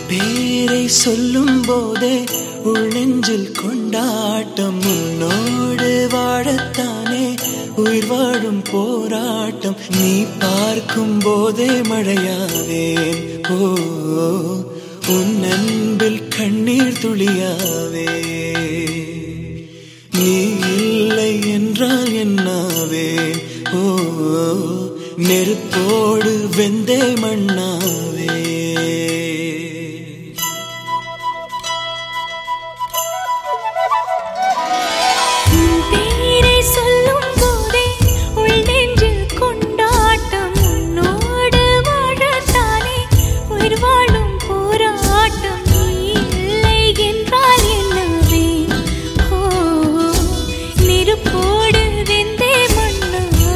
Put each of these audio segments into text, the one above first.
பேரை சொல்லும் போதே உள் நெஞ்சில் கொண்டாட்டம் உன்னோடு வாழத்தானே உயிர் வாழும் போராட்டம் நீ பார்க்கும் போதே மழையாவேன் ஓ உன் அன்பில் கண்ணீர் துளியாவே நீ இல்லை என்றால் என்னாவேன் ஓ நெருப்போடு வெந்தே மண்ணாவே உன் பேரை சொல்லும் போதே உள் நெஞ்சில் கொண்டாட்டம் உன்னோடு வாழத்தானே உயிர் வாழும் போராட்டம் நீ இல்லை என்றால் என்னவே ஓ நெருப்போடு வெந்தே மண்ணாவே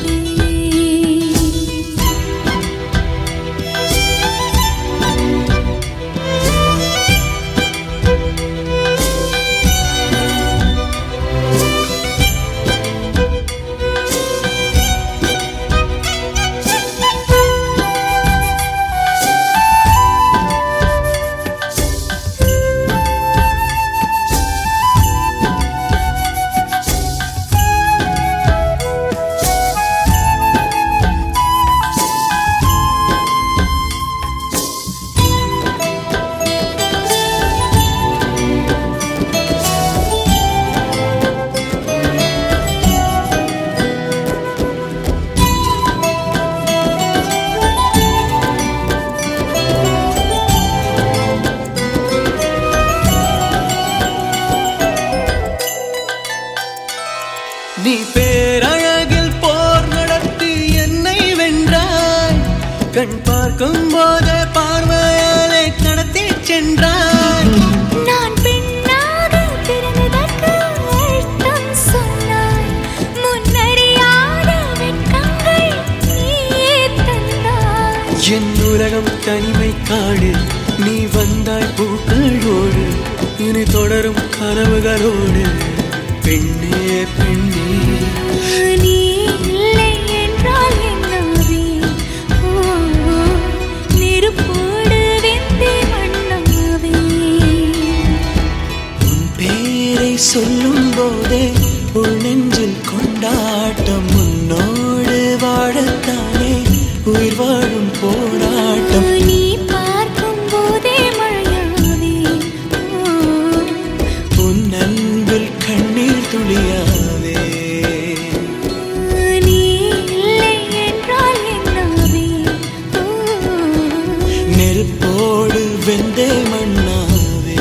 நீ பேரழகில் போர் நடத்தி என்னை வென்றாய் கண் பார்க்கும் போதே பார்வையாலே கடத்தி சென்றாய் நான் பெண்ணாக பிறந்ததற்கு அர்த்தம் சொன்னாய் முன்னறியாத வெட்கங்கள் நீயே தந்தாய் என் உலகம் தனிமை காடு நீ வந்தாய் பூக்களோடு இனி தொடரும் கனவுகளோடு பெண்ணே பெண்ணே நீ இல்லை என்றால் என்னாவே ஓ நெருப்போடு வெந்தே மண்ணாவே உன் பேரை சொல்லும் போதே உள் நெஞ்சில் கொண்டாட்டம் உன்னோடு வாழத்தானே உயிர் வாழும் போராட்டம் நீ பார்க்கும் போதே மழையாவே ஓ உன் அன்பில் கண்ணீர் துளியாவே நீ இல்லை என்றால் என்னாவே ஓ நெருப்போடு வெந்தே மண்ணாவே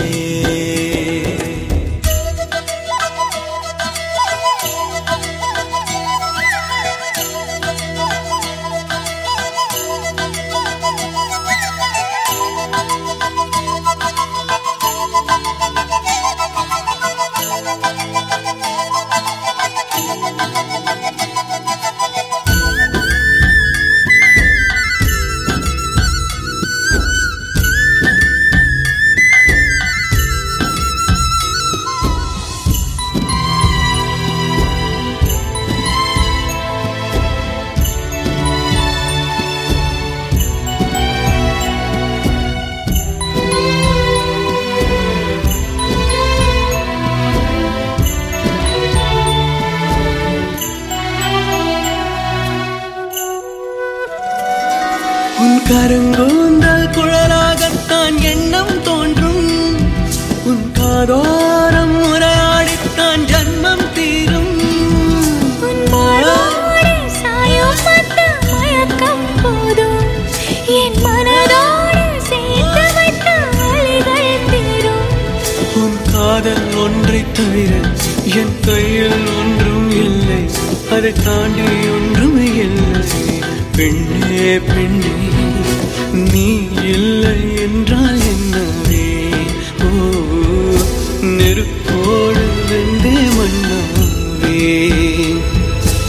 உன் கருங்கூந்தல் குழலாகத்தான் எண்ணம் தோன்றும் உன் காதோரம் உரையாடித்தான் ஜன்மம் தீரும் உன் மாறோடு சாயம் பட்ட மயக்கம் போதும் என் மனதோடு சேர்த்து வைத்த அலைகள் தீரும் உன் காதல் ஒன்றை தவிர என் கையில் ஒன்றும் இல்லை அதை தாண்டி ஒன்றும் இல்லை பெண்ணே பெண்ணே நீ இல்லை என்றால் என்னவே ஓ நெருப்போடு வெந்தே மண்ணாவே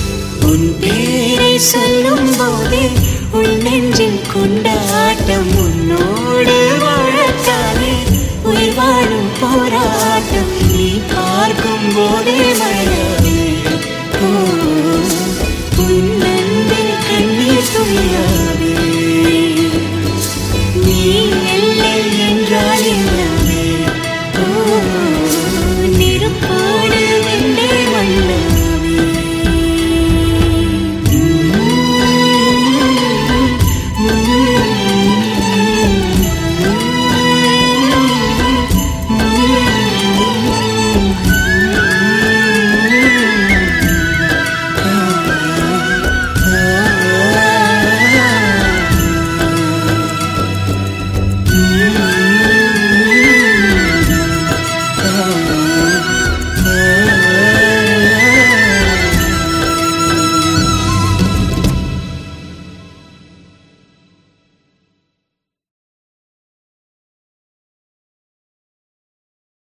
உன் பேரை சொல்லும் போதே உன் நெஞ்சில் கொண்டாட்டம் உன்